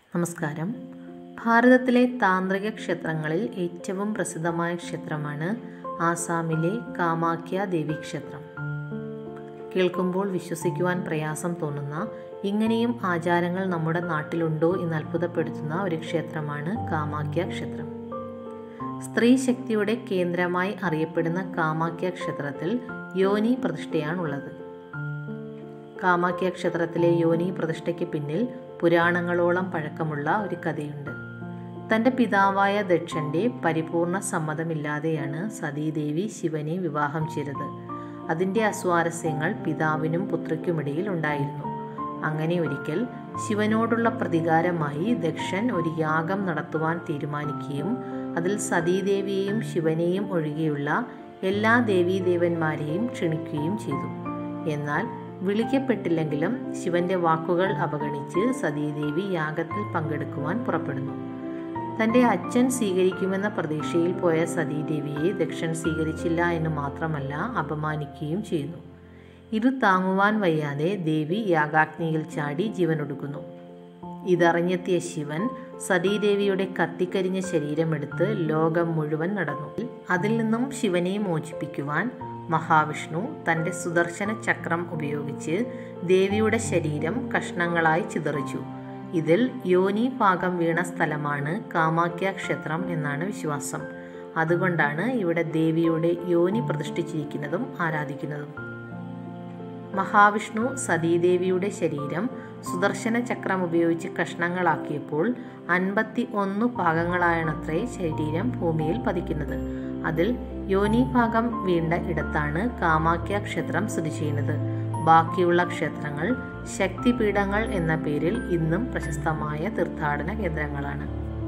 നമസ്കാരം ഭാരതത്തിലെ താന്ത്രിക ക്ഷേത്രങ്ങളിൽ ഏറ്റവും പ്രസിദ്ധമായ ക്ഷേത്രമാണ് ആസാമിലെ കാമാഖ്യ ദേവി ക്ഷേത്രം കേൾക്കുമ്പോൾ വിശ്വസിക്കുവാൻ പ്രയാസം തോന്നുന്ന ഇങ്ങനെയും ആചാരങ്ങൾ നമ്മുടെ നാട്ടിലുണ്ടോ എന്ന് അത്ഭുതപ്പെടുത്തുന്ന ഒരു ക്ഷേത്രമാണ് കാമാഖ്യ ക്ഷേത്രം സ്ത്രീ ശക്തിയുടെ കേന്ദ്രമായി അറിയപ്പെടുന്ന കാമാഖ്യ ക്ഷേത്രത്തിൽ യോനി പ്രതിഷ്ഠയാണുള്ളത് കാമാഖ്യ ക്ഷേത്രത്തിലെ യോനി പ്രതിഷ്ഠയ്ക്ക് പിന്നിൽ പുരാണങ്ങളോളം പഴക്കമുള്ള ഒരു കഥയുണ്ട് തൻ്റെ പിതാവായ ദക്ഷൻ്റെ പരിപൂർണ സമ്മതമില്ലാതെയാണ് സതീദേവി ശിവനെ വിവാഹം ചെയ്തത് അതിൻ്റെ അസ്വാരസ്യങ്ങൾ പിതാവിനും പുത്രിക്കുമിടയിൽ ഉണ്ടായിരുന്നു അങ്ങനെ ഒരിക്കൽ ശിവനോടുള്ള പ്രതികാരമായി ദക്ഷൻ ഒരു യാഗം നടത്തുവാൻ തീരുമാനിക്കുകയും അതിൽ സതീദേവിയെയും ശിവനെയും ഒഴികെയുള്ള എല്ലാ ദേവീദേവന്മാരെയും ക്ഷണിക്കുകയും ചെയ്തു എന്നാൽ വിളിക്കപ്പെട്ടില്ലെങ്കിലും ശിവന്റെ വാക്കുകൾ അവഗണിച്ച് സതീദേവി യാഗത്തിൽ പങ്കെടുക്കുവാൻ പുറപ്പെടുന്നു തൻ്റെ അച്ഛൻ സ്വീകരിക്കുമെന്ന പ്രതീക്ഷയിൽ പോയ സതീദേവിയെ ദക്ഷൻ സ്വീകരിച്ചില്ല എന്ന് മാത്രമല്ല അപമാനിക്കുകയും ചെയ്യുന്നു ഇത് താങ്ങുവാൻ വയ്യാതെ ദേവി യാഗാഗ്നിയിൽ ചാടി ജീവനൊടുക്കുന്നു ഇതറിഞ്ഞെത്തിയ ശിവൻ സതീദേവിയുടെ കത്തിക്കരിഞ്ഞ ശരീരമെടുത്ത് ലോകം മുഴുവൻ നടന്നു അതിൽ നിന്നും ശിവനെ മോചിപ്പിക്കുവാൻ മഹാവിഷ്ണു തൻ്റെ സുദർശന ചക്രം ഉപയോഗിച്ച് ദേവിയുടെ ശരീരം കഷ്ണങ്ങളായി ചിതറിച്ചു ഇതിൽ യോനി ഭാഗം വീണ സ്ഥലമാണ് കാമാഖ്യ ക്ഷേത്രം എന്നാണ് വിശ്വാസം അതുകൊണ്ടാണ് ഇവിടെ ദേവിയുടെ യോനി പ്രതിഷ്ഠിച്ചിരിക്കുന്നതും ആരാധിക്കുന്നതും മഹാവിഷ്ണു സതീദേവിയുടെ ശരീരം സുദർശന ചക്രം ഉപയോഗിച്ച് കഷ്ണങ്ങളാക്കിയപ്പോൾ അൻപത്തി ഒന്ന് ഭാഗങ്ങളായണത്രേ ശരീരം ഭൂമിയിൽ പതിക്കുന്നത് അതിൽ യോനി ഭാഗം വീണ്ട ഇടത്താണ് കാമാഖ്യ ക്ഷേത്രം സ്ഥിതി ചെയ്യുന്നത് ബാക്കിയുള്ള ക്ഷേത്രങ്ങൾ ശക്തിപീഠങ്ങൾ എന്ന പേരിൽ ഇന്നും പ്രശസ്തമായ തീർത്ഥാടന കേന്ദ്രങ്ങളാണ്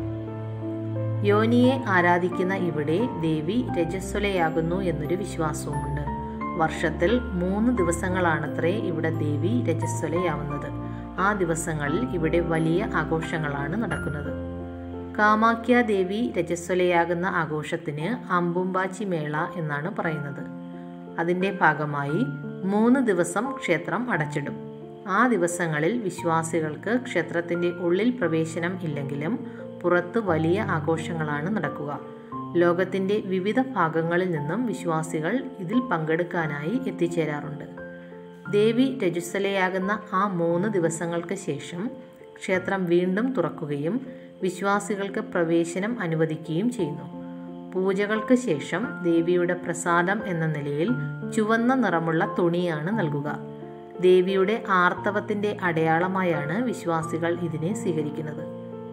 യോനിയെ ആരാധിക്കുന്ന ഇവിടെ ദേവി രജസ്വലയാകുന്നു എന്നൊരു വിശ്വാസവുമുണ്ട് വർഷത്തിൽ മൂന്ന് ദിവസങ്ങളാണത്രേ ഇവിടെ ദേവി രജസ്വലയാവുന്നത് ആ ദിവസങ്ങളിൽ ഇവിടെ വലിയ ആഘോഷങ്ങളാണ് നടക്കുന്നത് കാമാഖ്യ ദേവി രജസ്വലയാകുന്ന ആഘോഷത്തിന് അമ്പുംബാച്ചി മേള എന്നാണ് പറയുന്നത് അതിൻ്റെ ഭാഗമായി മൂന്ന് ദിവസം ക്ഷേത്രം അടച്ചിടും ആ ദിവസങ്ങളിൽ വിശ്വാസികൾക്ക് ക്ഷേത്രത്തിൻ്റെ ഉള്ളിൽ പ്രവേശനം ഇല്ലെങ്കിലും പുറത്ത് വലിയ ആഘോഷങ്ങളാണ് നടക്കുക ലോകത്തിൻ്റെ വിവിധ ഭാഗങ്ങളിൽ നിന്നും വിശ്വാസികൾ ഇതിൽ പങ്കെടുക്കാനായി എത്തിച്ചേരാറുണ്ട് ദേവി രജുസലയാകുന്ന ആ മൂന്ന് ദിവസങ്ങൾക്ക് ശേഷം ക്ഷേത്രം വീണ്ടും തുറക്കുകയും വിശ്വാസികൾക്ക് പ്രവേശനം അനുവദിക്കുകയും ചെയ്യുന്നു പൂജകൾക്ക് ശേഷം ദേവിയുടെ പ്രസാദം എന്ന നിലയിൽ ചുവന്ന നിറമുള്ള തുണിയാണ് നൽകുക ദേവിയുടെ ആർത്തവത്തിൻ്റെ അടയാളമായാണ് വിശ്വാസികൾ ഇതിനെ സ്വീകരിക്കുന്നത്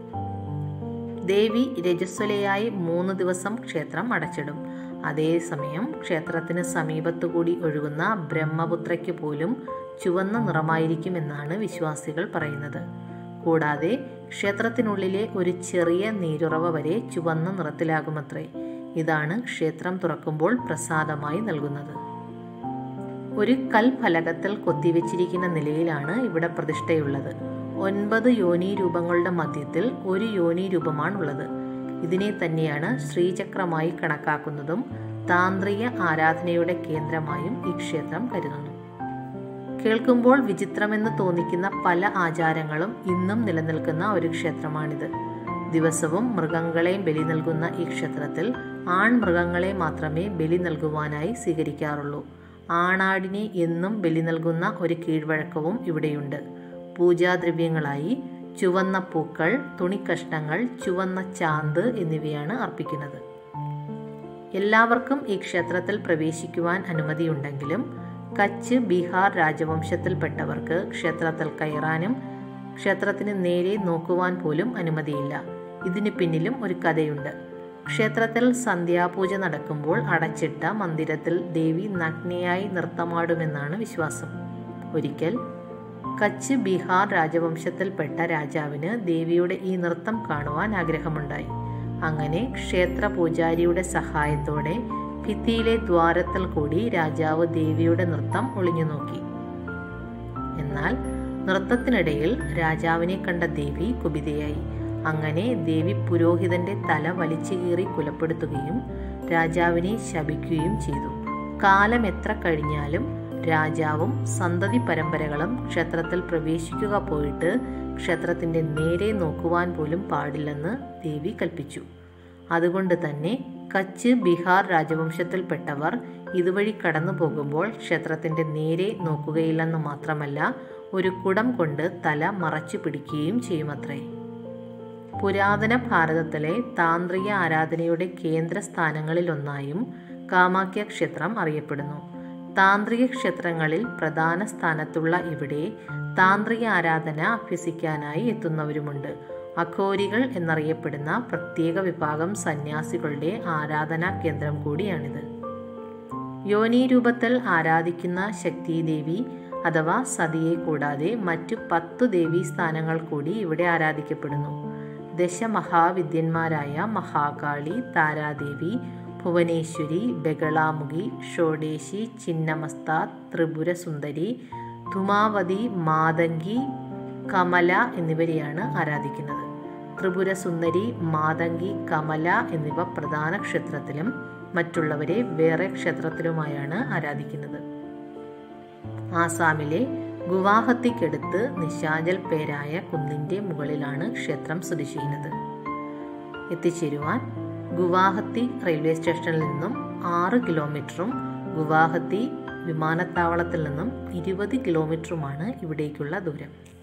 ദേവി രജസ്വലയായി മൂന്ന് ദിവസം ക്ഷേത്രം അടച്ചിടും അതേസമയം ക്ഷേത്രത്തിന് സമീപത്തുകൂടി ഒഴുകുന്ന ബ്രഹ്മപുത്രയ്ക്ക് പോലും ചുവന്ന നിറമായിരിക്കുമെന്നാണ് വിശ്വാസികൾ പറയുന്നത് കൂടാതെ ക്ഷേത്രത്തിനുള്ളിലെ ഒരു ചെറിയ നീരുറവ വരെ ചുവന്ന നിറത്തിലാകുമത്രേ ഇതാണ് ക്ഷേത്രം തുറക്കുമ്പോൾ പ്രസാദമായി നൽകുന്നത് ഒരു കൽഫലകത്തിൽ കൊത്തിവെച്ചിരിക്കുന്ന നിലയിലാണ് ഇവിടെ പ്രതിഷ്ഠയുള്ളത് ഒൻപത് യോനി രൂപങ്ങളുടെ മധ്യത്തിൽ ഒരു യോനി രൂപമാണുള്ളത് ഇതിനെ തന്നെയാണ് ശ്രീചക്രമായി കണക്കാക്കുന്നതും താന്ത്രിക ആരാധനയുടെ കേന്ദ്രമായും ഈ ക്ഷേത്രം കരുതുന്നു കേൾക്കുമ്പോൾ വിചിത്രമെന്ന് തോന്നിക്കുന്ന പല ആചാരങ്ങളും ഇന്നും നിലനിൽക്കുന്ന ഒരു ക്ഷേത്രമാണിത് ദിവസവും മൃഗങ്ങളെ ബലി നൽകുന്ന ഈ ക്ഷേത്രത്തിൽ ആൺമൃഗങ്ങളെ മാത്രമേ ബലി നൽകുവാനായി സ്വീകരിക്കാറുള്ളൂ ആണാടിനെ എന്നും ബലി നൽകുന്ന ഒരു കീഴ്വഴക്കവും ഇവിടെയുണ്ട് പൂജാദ്രവ്യങ്ങളായി ചുവന്ന പൂക്കൾ തുണിക്കഷ്ണങ്ങൾ ചുവന്ന ചാന്ത് എന്നിവയാണ് അർപ്പിക്കുന്നത് എല്ലാവർക്കും ഈ ക്ഷേത്രത്തിൽ പ്രവേശിക്കുവാൻ അനുമതിയുണ്ടെങ്കിലും കച്ച് ബീഹാർ രാജവംശത്തിൽപ്പെട്ടവർക്ക് ക്ഷേത്രത്തിൽ കയറാനും ക്ഷേത്രത്തിന് നേരെ നോക്കുവാൻ പോലും അനുമതിയില്ല ഇതിന് പിന്നിലും ഒരു കഥയുണ്ട് ക്ഷേത്രത്തിൽ സന്ധ്യാപൂജ നടക്കുമ്പോൾ അടച്ചിട്ട മന്ദിരത്തിൽ ദേവി നഗ്നയായി നൃത്തമാടുമെന്നാണ് വിശ്വാസം ഒരിക്കൽ കച്ച് ബീഹാർ രാജവംശത്തിൽപ്പെട്ട രാജാവിന് ദേവിയുടെ ഈ നൃത്തം കാണുവാൻ ആഗ്രഹമുണ്ടായി അങ്ങനെ ക്ഷേത്ര പൂജാരിയുടെ സഹായത്തോടെ ഭിത്തിയിലെ ദ്വാരത്തിൽ കൂടി രാജാവ് ദേവിയുടെ നൃത്തം ഒളിഞ്ഞു നോക്കി എന്നാൽ നൃത്തത്തിനിടയിൽ രാജാവിനെ കണ്ട ദേവി കുപിതയായി അങ്ങനെ ദേവി പുരോഹിതന്റെ തല വലിച്ചു കീറി കുലപ്പെടുത്തുകയും രാജാവിനെ ശപിക്കുകയും ചെയ്തു കാലം എത്ര കഴിഞ്ഞാലും രാജാവും സന്തതി പരമ്പരകളും ക്ഷേത്രത്തിൽ പ്രവേശിക്കുക പോയിട്ട് ക്ഷേത്രത്തിന്റെ നേരെ നോക്കുവാൻ പോലും പാടില്ലെന്ന് ദേവി കൽപ്പിച്ചു അതുകൊണ്ട് തന്നെ കച്ച് ബീഹാർ രാജവംശത്തിൽപ്പെട്ടവർ ഇതുവഴി കടന്നു പോകുമ്പോൾ ക്ഷേത്രത്തിന്റെ നേരെ നോക്കുകയില്ലെന്ന് മാത്രമല്ല ഒരു കുടം കൊണ്ട് തല മറച്ചു പിടിക്കുകയും ചെയ്യുമത്രേ പുരാതന ഭാരതത്തിലെ താന്ത്രിക ആരാധനയുടെ കേന്ദ്ര സ്ഥാനങ്ങളിലൊന്നായും കാമാഖ്യ ക്ഷേത്രം അറിയപ്പെടുന്നു താന്ത്രിക ക്ഷേത്രങ്ങളിൽ പ്രധാന സ്ഥാനത്തുള്ള ഇവിടെ താന്ത്രിക ആരാധന അഭ്യസിക്കാനായി എത്തുന്നവരുമുണ്ട് അഘോരികൾ എന്നറിയപ്പെടുന്ന പ്രത്യേക വിഭാഗം സന്യാസികളുടെ ആരാധനാ കേന്ദ്രം കൂടിയാണിത് യോനി രൂപത്തിൽ ആരാധിക്കുന്ന ശക്തിദേവി അഥവാ സതിയെ കൂടാതെ മറ്റു പത്തു ദേവീ സ്ഥാനങ്ങൾ കൂടി ഇവിടെ ആരാധിക്കപ്പെടുന്നു ദശമഹാവിദ്യന്മാരായ മഹാകാളി താരാദേവി ഭുവനേശ്വരി ബഗളാമുഖി ഷോഡേശി ചിന്നമസ്ത ത്രിപുര സുന്ദരി ധുമാവതി മാതങ്കി കമല എന്നിവരെയാണ് ആരാധിക്കുന്നത് ത്രിപുര സുന്ദരി മാതങ്കി കമല എന്നിവ പ്രധാന ക്ഷേത്രത്തിലും മറ്റുള്ളവരെ വേറെ ക്ഷേത്രത്തിലുമായാണ് ആരാധിക്കുന്നത് ആസാമിലെ ഗുവാഹത്തിക്കടുത്ത് നിശാചൽ പേരായ കുന്നിൻ്റെ മുകളിലാണ് ക്ഷേത്രം സ്ഥിതി ചെയ്യുന്നത് എത്തിച്ചേരുവാൻ ഗുവാഹത്തി റെയിൽവേ സ്റ്റേഷനിൽ നിന്നും ആറ് കിലോമീറ്ററും ഗുവാഹത്തി വിമാനത്താവളത്തിൽ നിന്നും ഇരുപത് കിലോമീറ്ററുമാണ് ഇവിടേക്കുള്ള ദൂരം